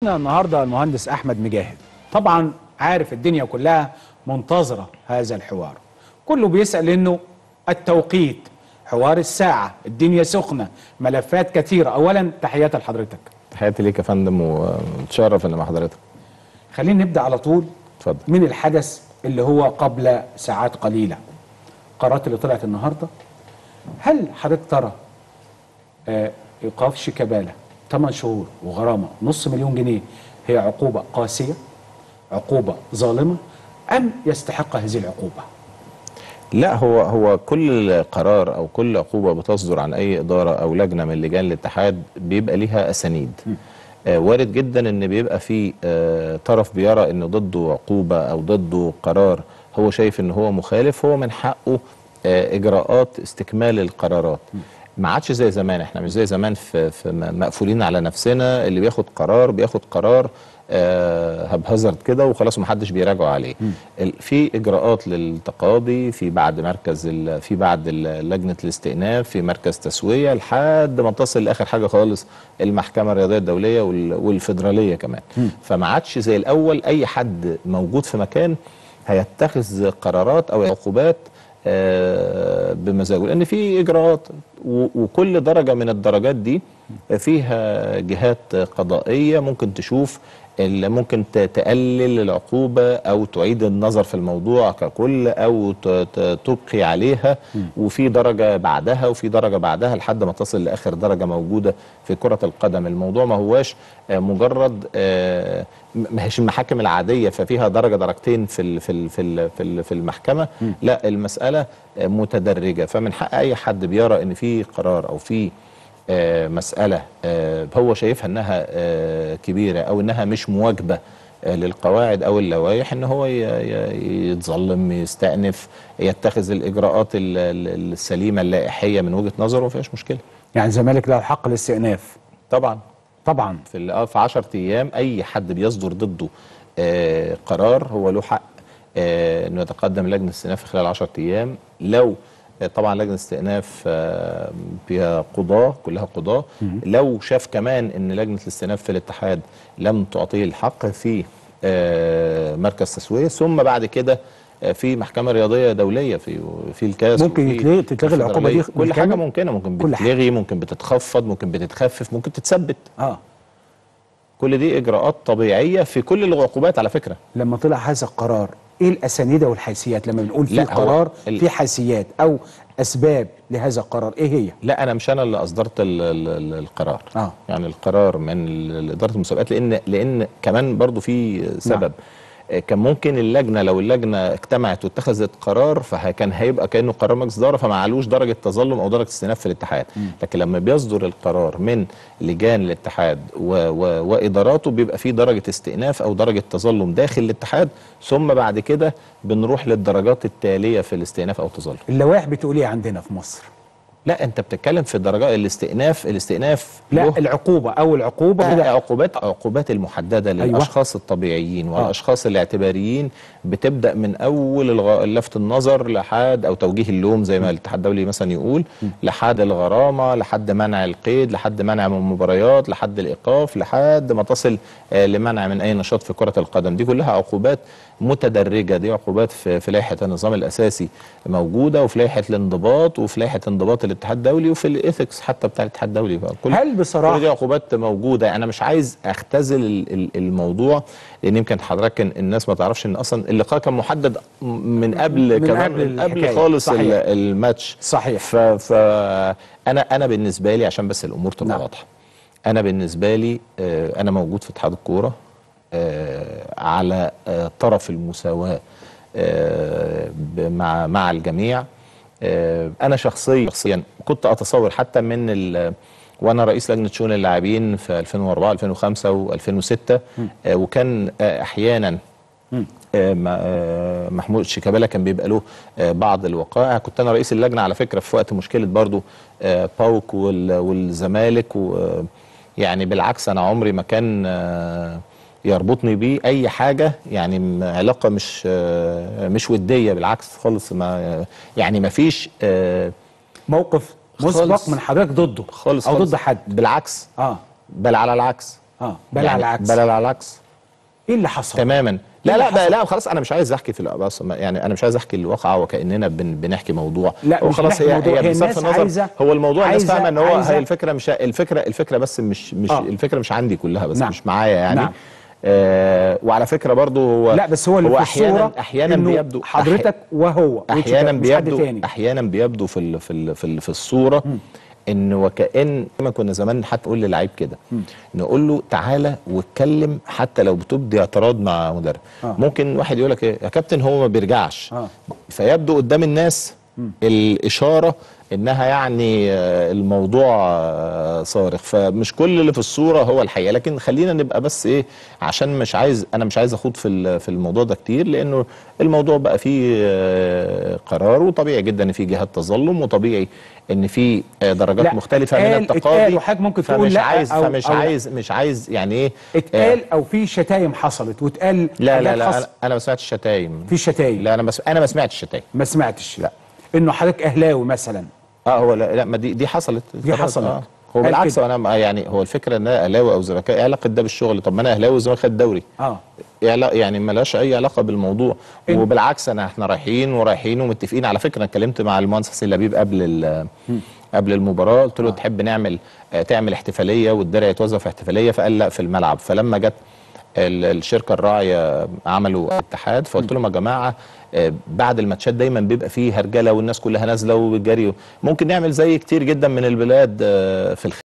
ضيفنا النهارده المهندس احمد مجاهد طبعا عارف الدنيا كلها منتظره هذا الحوار كله بيسال انه التوقيت حوار الساعه الدنيا سخنه ملفات كثيره اولا تحياتي لحضرتك تحياتي ليك يا فندم ومتشرف ان مع حضرتك خلينا نبدا على طول اتفضل من الحدث اللي هو قبل ساعات قليله القرارات اللي طلعت النهارده هل حضرتك ترى آه، ايقاف شيكابالا 8 شهور وغرامه نص مليون جنيه هي عقوبه قاسيه عقوبه ظالمه ام يستحق هذه العقوبه لا هو هو كل قرار او كل عقوبه بتصدر عن اي اداره او لجنه من لجان الاتحاد بيبقى ليها اسانيد آه وارد جدا ان بيبقى في آه طرف بيرى ان ضده عقوبه او ضده قرار هو شايف ان هو مخالف هو من حقه آه اجراءات استكمال القرارات ما عادش زي زمان احنا مش زي زمان في, في م- مقفولين على نفسنا اللي بياخد قرار بياخد قرار آه هبهزرد كده وخلاص محدش بيراجعوا عليه ال- في اجراءات للتقاضي في بعد مركز ال- في بعد ال- لجنه الاستئناف في مركز تسويه لحد ما تصل لاخر حاجه خالص المحكمه الرياضيه الدوليه وال- والفدراليه كمان فما عادش زي الاول اي حد موجود في مكان هيتخذ قرارات او عقوبات آه، بمزاجه لان في اجراءات و- وكل درجه من الدرجات دي فيها جهات قضائيه ممكن تشوف اللي ممكن ت- تقلل العقوبه او تعيد النظر في الموضوع ككل او ت- ت- تبقي عليها وفي درجه بعدها وفي درجه بعدها لحد ما تصل لاخر درجه موجوده في كره القدم الموضوع ما هواش آه، مجرد آه، م- ما هيش المحاكم العاديه ففيها درجه درجتين في ال- في ال- في ال- في ال- في المحكمه لا المساله آه، متدرجه فمن حق اي حد بيرى ان في قرار او في آه، مسألة آه، هو شايفها انها آه، كبيرة او انها مش مواجبة آه، للقواعد او اللوائح ان هو ي- ي- يتظلم يستأنف يتخذ الاجراءات ال- ال- السليمة اللائحية من وجهة نظره ما فيهاش مشكلة يعني الزمالك له الحق للاستئناف طبعا طبعا في ال- آه، في 10 ايام اي حد بيصدر ضده آه، قرار هو له حق آه، انه يتقدم لجنه استئناف خلال 10 ايام لو آه، طبعا لجنه استئناف آه، فيها قضاه كلها قضاه لو شاف كمان ان لجنه الاستئناف في الاتحاد لم تعطيه الحق في آه، مركز تسويه ثم بعد كده آه، في محكمه رياضيه دوليه في في الكاس ممكن وفي يتلغي- تتلغي العقوبة دي الفدرالية. كل حاجه بالكامل؟ ممكنه ممكن كل حاجة. بتتلغي ممكن بتتخفض ممكن بتتخفف ممكن تتثبت اه كل دي اجراءات طبيعيه في كل العقوبات على فكره لما طلع هذا القرار ايه الاسانيد والحيثيات لما بنقول في لا، هو قرار ال- في حيثيات او اسباب لهذا القرار ايه هي لا انا مش انا اللي اصدرت ال ال ال القرار آه. يعني القرار من ال- اداره المسابقات لان لان كمان برضو في سبب آه، كان ممكن اللجنه لو اللجنه اجتمعت واتخذت قرار فكان هيبقى كانه قرار مجلس اداره فما علوش درجه تظلم او درجه استئناف في الاتحاد لكن لما بيصدر القرار من لجان الاتحاد و و واداراته بيبقى فيه درجه استئناف او درجه تظلم داخل الاتحاد ثم بعد كده بنروح للدرجات التاليه في الاستئناف او التظلم اللوائح بتقول ايه عندنا في مصر لا انت بتتكلم في درجات الاستئناف الاستئناف لا له العقوبه او العقوبه كده عقوبات عقوبات المحدده للاشخاص الطبيعيين والاشخاص الاعتباريين بتبدا من اول الغ... لفت النظر لحد او توجيه اللوم زي ما الاتحاد الدولي مثلا يقول لحد الغرامه لحد منع القيد لحد منع من المباريات لحد الايقاف لحد ما تصل آه، لمنع من اي نشاط في كره القدم دي كلها عقوبات متدرجه دي عقوبات في, في لائحه النظام الاساسي موجوده وفي لائحه الانضباط وفي لائحه انضباط الاتحاد الدولي وفي الايثكس حتى بتاع الاتحاد الدولي كل هل بصراحة- كل دي عقوبات موجوده انا مش عايز اختزل ال- ال- الموضوع لان يمكن حضرتك كان الناس ما تعرفش ان اصلا اللقاء كان محدد من قبل من كمان قبل من قبل الحكاية. خالص صحيح. ال- الماتش صحيح. ف, ف انا انا بالنسبه لي عشان بس الامور تبقى نعم. واضحه انا بالنسبه لي آه، انا موجود في اتحاد الكوره آه، على آه، طرف المساواه آه، ب- مع مع الجميع آه، انا شخصيا شخصيا كنت اتصور حتى من ال- وانا رئيس لجنه شؤون اللاعبين في 2004 2005 و2006 وكان آه، احيانا آه، ما- آه، محمود شيكابالا كان بيبقى له آه، بعض الوقائع كنت انا رئيس اللجنه على فكره في وقت مشكله برضو آه، باوك وال- والزمالك و- يعني بالعكس انا عمري ما كان آه، يربطني بيه اي حاجه يعني م- علاقه مش آه، مش وديه بالعكس خالص ما يعني ما فيش آه، موقف مسبق خالص. من حضرتك ضده خالص او خالص. ضد حد بالعكس اه بل على العكس اه بل على العكس بل على العكس ايه اللي حصل تماما لا اللي لا بقى حصل؟ لا خلاص انا مش عايز احكي في الأ- بس ما- يعني انا مش عايز احكي الواقعه وكاننا بن بنحكي موضوع لا، هو مش خلاص بنحكي هي موضوع، هي هي بصرف الناس النظر عايزة- هو الموضوع الناس عايزة- فاهمه ان هو عايزة- هي الفكره مش الفكره الفكره بس مش مش آه. الفكره مش عندي كلها بس نعم. مش معايا يعني نعم. آه وعلى فكره برضو هو لا بس هو اللي في احيانا الصورة احيانا إنه بيبدو حضرتك وهو احيانا مش حد بيبدو تاني. احيانا بيبدو في ال في ال في, ال في الصوره ان وكان ما كنا زمان حتى نقول للعيب كده نقول له تعالى واتكلم حتى لو بتبدي اعتراض مع مدرب آه. ممكن واحد يقول لك ايه يا كابتن هو ما بيرجعش آه. فيبدو قدام الناس الاشاره انها يعني آه، الموضوع آه، صارخ فمش كل اللي في الصوره هو الحقيقه لكن خلينا نبقى بس ايه عشان مش عايز انا مش عايز اخوض في ال- في الموضوع ده كتير لانه الموضوع بقى فيه آه، قرار وطبيعي جدا ان في جهات تظلم وطبيعي ان في آه، درجات لا، مختلفه من اتقال- التقاضي اتقال وحضرتك ممكن تقول فمش لا عايز أو- فمش أو لا. عايز مش عايز يعني ايه آه، اتقال او في شتايم حصلت واتقال لا لا حاجات لا حص- انا, أنا ما سمعتش شتايم في شتايم لا انا بس انا ما سمعتش شتايم ما سمعتش لا. انه حضرتك اهلاوي مثلا اه هو لا, لا ما دي دي حصلت دي خلاص، حصلت. آه. هو قال بالعكس كده. انا ما- يعني هو الفكره ان انا اهلاوي او زملكاوي ايه علاقه ده بالشغل طب ما انا اهلاوي والزمالك خد دوري اه إيه علا- يعني ملهاش اي علاقه بالموضوع إن- وبالعكس انا احنا رايحين ورايحين ومتفقين على فكره انا اتكلمت مع المهندس حسين لبيب قبل ال- قبل المباراه قلت له تحب نعمل آه، تعمل احتفاليه والدرع يتوظف في احتفاليه فقال لا في الملعب فلما جت ال- الشركه الراعيه عملوا اتحاد فقلت لهم يا جماعه آه، بعد الماتشات دايما بيبقى فيه هرجله والناس كلها نازله وجري ممكن نعمل زي كتير جدا من البلاد آه، في الخ